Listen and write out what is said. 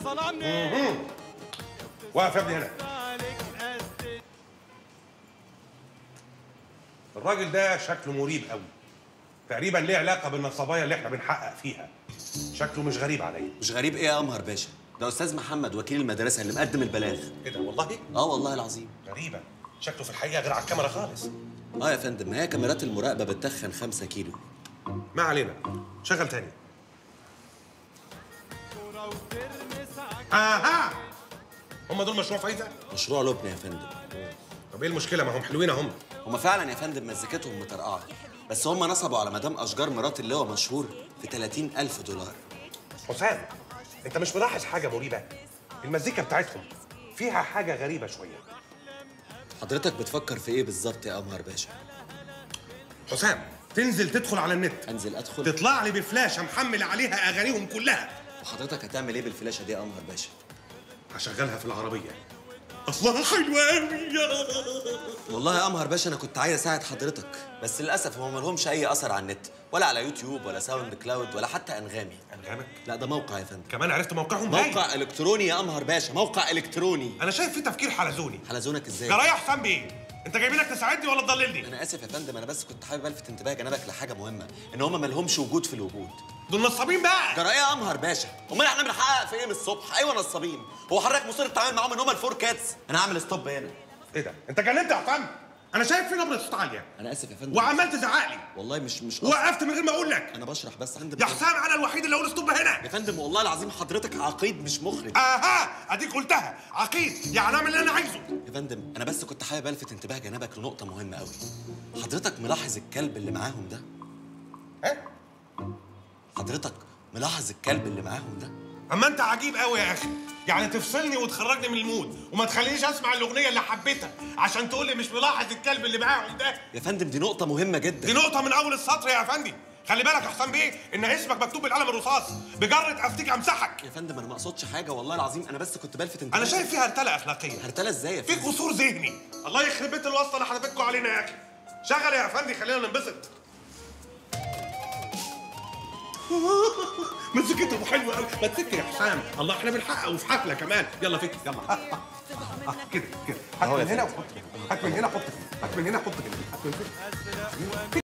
مهم. واقف يا ابني هنا الراجل ده شكله مريب قوي تقريبا ليه علاقه بالنصبايا اللي احنا بنحقق فيها شكله مش غريب عليا مش غريب ايه يا قمر باشا ده استاذ محمد وكيل المدرسه اللي مقدم البلاغ ايه ده والله اه والله العظيم غريبه شكله في الحقيقه غير على الكاميرا خالص اه يا فندم ما هي كاميرات المراقبه بتدخن خمسة كيلو ما علينا شغل تاني اها هم دول مشروع فايده مشروع لبنى يا فندم طب ايه المشكله ما هم حلوين هم هما فعلا يا فندم مزيكتهم مطرقعه بس هما نصبوا على مدام اشجار مرات اللواء مشهور في 30 الف دولار حسام انت مش ملاحظ حاجه مريبه المزيكا بتاعتهم فيها حاجه غريبه شويه حضرتك بتفكر في ايه بالظبط يا قمر باشا حسام تنزل تدخل على النت انزل ادخل تطلع لي بفلاشه محمل عليها اغانيهم كلها وحضرتك هتعمل ايه بالفلاشه دي يا قمر باشا هشغلها في العربيه اصلها حلوه قوي والله يا قمر باشا انا كنت عايز اساعد حضرتك بس للاسف هم مالهمش اي اثر على النت ولا على يوتيوب ولا ساوند كلاود ولا حتى انغامي انغامك لا ده موقع يا فندم كمان عرفت موقعهم باين. موقع الكتروني يا قمر باشا موقع الكتروني انا شايف فيه تفكير حلزوني حلزونك ازاي جرايه حسام بيه انت جايبينك تساعدني ولا تضللني انا اسف يا فندم انا بس كنت حابب الفت انتباه جنابك لحاجه مهمه ان هم مالهمش وجود في الوجود دول نصابين بقى جرايه يا قمر باشا امال احنا بنحقق في ايه من الصبح ايوه نصابين هو حضرتك مصر تتعامل معاهم ان هم الفور كاتس انا هعمل ستوب هنا ايه ده انت جننت يا حسام انا شايف في نبره صوت عاليه انا اسف يا فندم وعمال تزعق لي والله مش مش قصدي. وقفت من غير ما اقول لك انا بشرح بس عندي يا حسام انا الوحيد اللي اقول ستوب هنا يا فندم والله العظيم حضرتك عقيد مش مخرج اها اديك قلتها عقيد يعني اعمل اللي انا عايزه يا فندم انا بس كنت حابب الفت انتباه جنابك لنقطه مهمه قوي حضرتك ملاحظ الكلب اللي معاهم ده ها حضرتك ملاحظ الكلب اللي معاهم ده اما انت عجيب قوي يا اخي يعني تفصلني وتخرجني من المود وما تخلينيش اسمع الاغنيه اللي حبيتها عشان تقول لي مش ملاحظ الكلب اللي معاهم ده يا فندم دي نقطه مهمه جدا دي نقطه من اول السطر يا افندي خلي بالك يا حسام بيه ان اسمك مكتوب بالقلم الرصاص بجرة افتيك امسحك يا فندم انا ما اقصدش حاجه والله العظيم انا بس كنت بلفت انتباه انا شايف فيها هرتله اخلاقيه هرتله ازاي يا في فندم قصور ذهني الله يخرب بيت الواسطه اللي حضرتكوا علينا يا اخي شغل يا افندي خلينا ننبسط مزيكته حلوه قوي ما تسكر يا حسام الله احنا بنحقق وفي حفله كمان يلا فكر يلا آه، آه، آه، كده كده هات من هنا وحط هنا. هات من هنا حط هنا. هات من هنا حط هنا هات من هنا